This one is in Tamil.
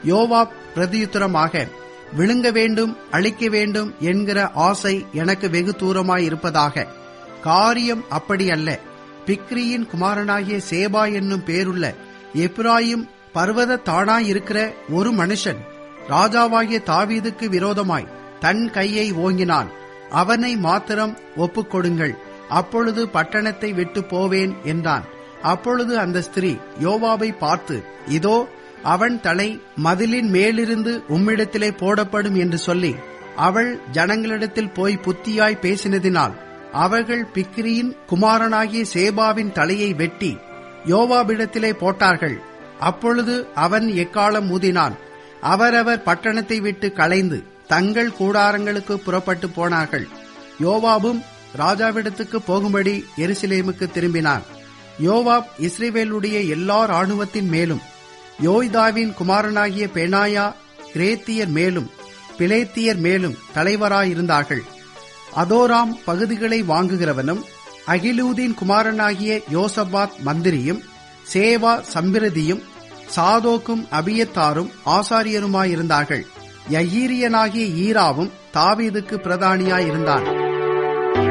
யோவாப் பிரதியுத்தரமாக விழுங்க வேண்டும் அழிக்க வேண்டும் என்கிற ஆசை எனக்கு வெகு தூரமாயிருப்பதாக காரியம் அப்படியல்ல பிக்ரியின் குமாரனாகிய சேபா என்னும் பேருள்ள எப்ராயிம் பர்வத தானாயிருக்கிற ஒரு மனுஷன் ராஜாவாகிய தாவீதுக்கு விரோதமாய் தன் கையை ஓங்கினான் அவனை மாத்திரம் ஒப்புக்கொடுங்கள் அப்பொழுது பட்டணத்தை விட்டு போவேன் என்றான் அப்பொழுது அந்த ஸ்திரீ யோவாவை பார்த்து இதோ அவன் தலை மதிலின் மேலிருந்து உம்மிடத்திலே போடப்படும் என்று சொல்லி அவள் ஜனங்களிடத்தில் போய் புத்தியாய் பேசினதினால் அவர்கள் பிக்ரியின் குமாரனாகிய சேபாவின் தலையை வெட்டி யோவாபிடத்திலே போட்டார்கள் அப்பொழுது அவன் எக்காலம் ஊதினான் அவரவர் பட்டணத்தை விட்டு கலைந்து தங்கள் கூடாரங்களுக்கு புறப்பட்டு போனார்கள் யோவாபும் ராஜாவிடத்துக்கு போகும்படி எருசலேமுக்கு திரும்பினான் யோவாப் இஸ்ரேவேலுடைய எல்லா ராணுவத்தின் மேலும் யோய்தாவின் குமாரனாகிய பெனாயா கிரேத்தியர் மேலும் பிலேத்தியர் மேலும் தலைவராயிருந்தார்கள் அதோராம் பகுதிகளை வாங்குகிறவனும் அகிலூதின் குமாரனாகிய யோசபாத் மந்திரியும் சேவா சம்பிரதியும் சாதோக்கும் அபியத்தாரும் ஆசாரியருமாயிருந்தார்கள் யகீரியனாகிய ஈராவும் தாவீதுக்கு பிரதானியாயிருந்தான்